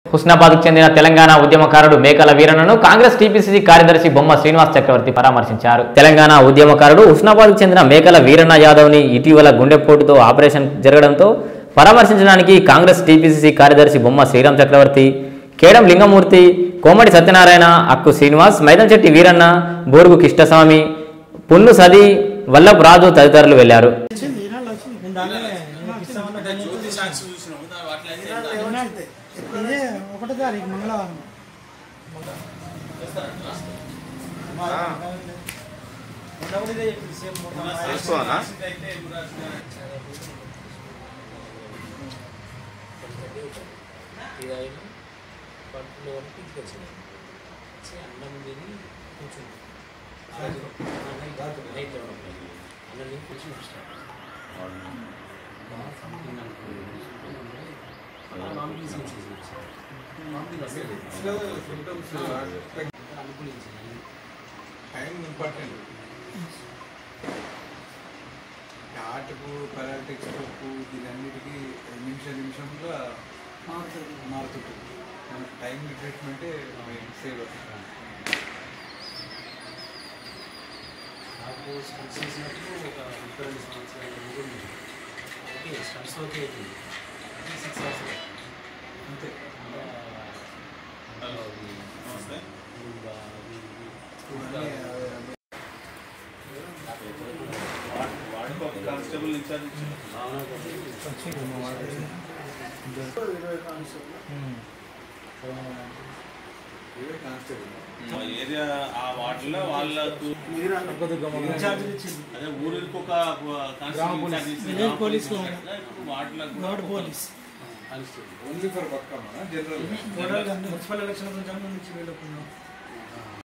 హుస్నాబాద్కు చెందిన తెలంగాణ ఉద్యమకారుడు మేకల వీరన్నను కాంగ్రెస్ టీపీసీసీ కార్యదర్శి బొమ్మ శ్రీనివాస్ చక్రవర్తి పరామర్శించారు తెలంగాణ ఉద్యమకారుడు హుస్నాబాద్కు చెందిన మేకల వీరన్న యాదవ్ని ఇటీవల గుండెపోటుతో ఆపరేషన్ జరగడంతో పరామర్శించడానికి కాంగ్రెస్ టీపీసీసీ కార్యదర్శి బొమ్మ శ్రీరామ్ చక్రవర్తి కేడం లింగమూర్తి కోమటి సత్యనారాయణ అక్కు శ్రీనివాస్ మైదంశెట్టి వీరన్న బోరుగు కిష్టస్వామి పున్ను సది వల్లభ్ రాజు తదితరులు వెళ్లారు వచ్చింది ఈనాళ్ళు వచ్చింది నేను దాన్నే నేను ఇస్తామన్నా దాన్ని ఇదే ఒకటో తారీఖు మంగళవారం తీసుకోవాలా ఇదైనా పట్టులో వరకు ఇంటికి వచ్చింది వచ్చి అన్నం తిని కూర్చుంది నైట్ నైట్ అన్నం తిని కూర్చుని వస్తాను మామూలు అనుకూలించింది టైం ఇంపార్టెంట్ ఆటకు పారాలిటిక్స్ కు దీనన్నిటికీ నిమిషం నిమిషంలో మారుతుంది మనకు టైం ట్రీట్మెంటే సేవ్ అవుతుంది నాకు స్టన్స్ చేసినప్పుడు ఒక ముప్పై రెండు సంవత్సరాల ముందు ఉంది. ఓకే స్టన్స్ ఓకే అవుతుంది సిక్స్ అవర్స్ అంతే వాడికి ఒక కానిస్టేబుల్ ఇన్ఛార్జ్ ఇచ్చింది ఇవే కానిస్టేబుల్ మా ఏరియా ఆ వార్డులో వాళ్ళ ఇన్ఛార్జీలు ఇచ్చింది అదే ఊరికి ఒక కానిస్టేబుల్ ఇన్ఛార్జ్ ఇచ్చింది. విలేజ్ పోలీస్ లో ఇప్పుడు వార్డులో కూడా Goud police only for Bathukamma general జనరల్గా మున్సిపల్ ఎలక్షన్ గురించి అన్ని నుంచి వెళ్ళకున్నాం